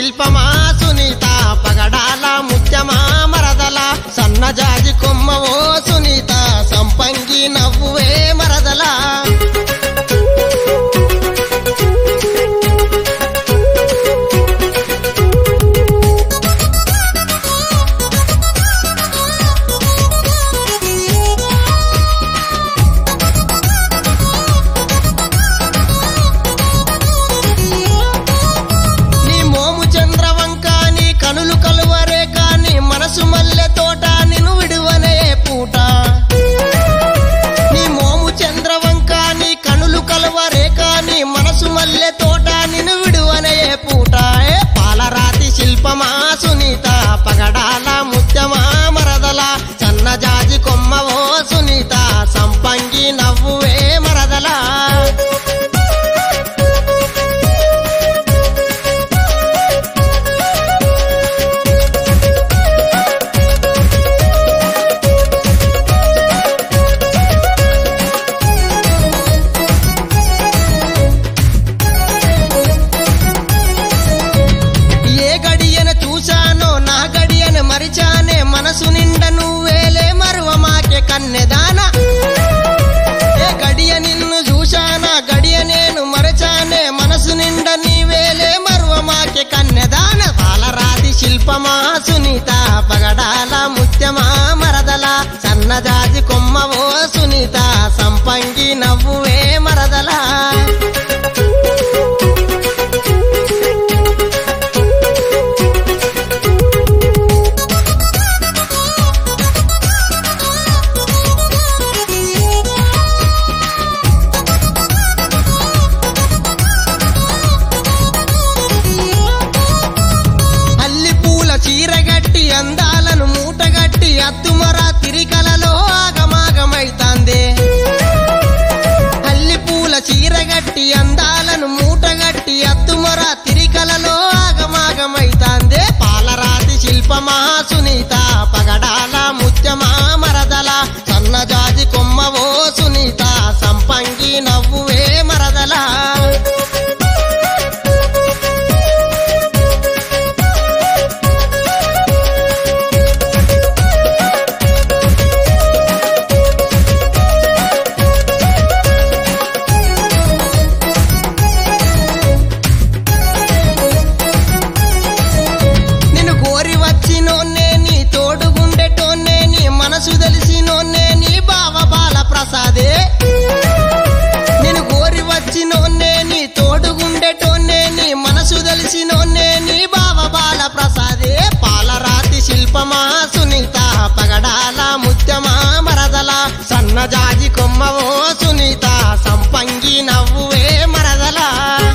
శిల్పమా సునీత పగడాల ముత్యమా మరదల సన్నజాజి కొమ్మవో సునీత సంపంగి నవ్వువే మరదలా నీ మోము చంద్రవంక నీ కనులు కలువరే కాని మనసు మల్లె తోట నిన్ను విడువనే పూట నీ మోము చంద్రవంక నీ కనులు కలువరే కాని మనసు మల్లె తోట నిన్ను విడువనే పూట ఏ పాలరాతి శిల్పమా సునీత పగడాల ముత్యమా మరదల సన్నజాజి కొమ్మవో సునీత సంపంగి నవ్వువే మరదలా ఏ గడియన చూశానో నా గడియన మరిచానే మనసు నిండా నువ్వేలే మరువ మాకే కన్నెదాన ఏ గడియ నిన్ను చూశానా గడియ నేను మరచానే మనసు నిండా నీవేలే మరువ మాకే కన్నెదాన పాలరాతి శిల్పమా సునీత పగడాల ముత్యమా మరదల సన్నజాజి కొమ్మవో సునీత సంపంగి నవ్వువే మరదలా అల్లి పూల చీరగట్టి అందాలను మూటగట్టి అత్తుమర తిరికలలో ఆగమాగమైతాందే అల్లి పూల చీరగట్టి అందాలను మూటగట్టి అత్తుమర తిరికలలో ఆగమాగమైతాందే పాలరాతి శిల్పమా సునీత పగడాల ముత్యమా మరదల సన్నజాజి కొమ్మవో సునీత సంపంగి నవ్వువే మరదలా నిన్ను కోరి వచ్చినోన్నే నీ తోడుగుండెటోన్నే నీ మనసు తెలిసినోన్నే నీ బావ బాల ప్రసాదే నిన్ను కోరి వచ్చినోన్నే నీ తోడుగుండెటోన్నే నీ మనసు తెలిసినోన్నే నీ బావ బాల ప్రసాదే పాలరాతి శిల్పమా సునీత పగడాల ముత్యమా మరదల సన్నజాజి కొమ్మవో సునీత సంపంగి నవ్వువే మరదలా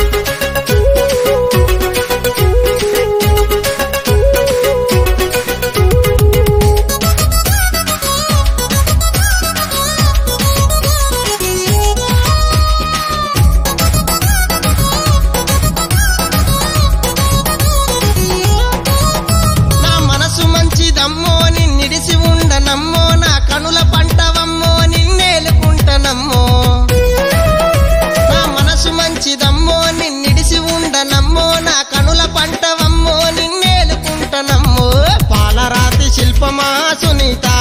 నా మనసు మంచిదమ్మో నిన్నిడిసి ఉండనమ్మో నా కనుల పంటవమ్మో నిన్నేలుకుంటనమ్మో నా మనసు మంచిదమ్మో నిన్నిడిసి ఉండనమ్మో నా కనుల పంటవమ్మో నిన్నేలుకుంటనమ్మో పాలరాతి శిల్పమా సునీత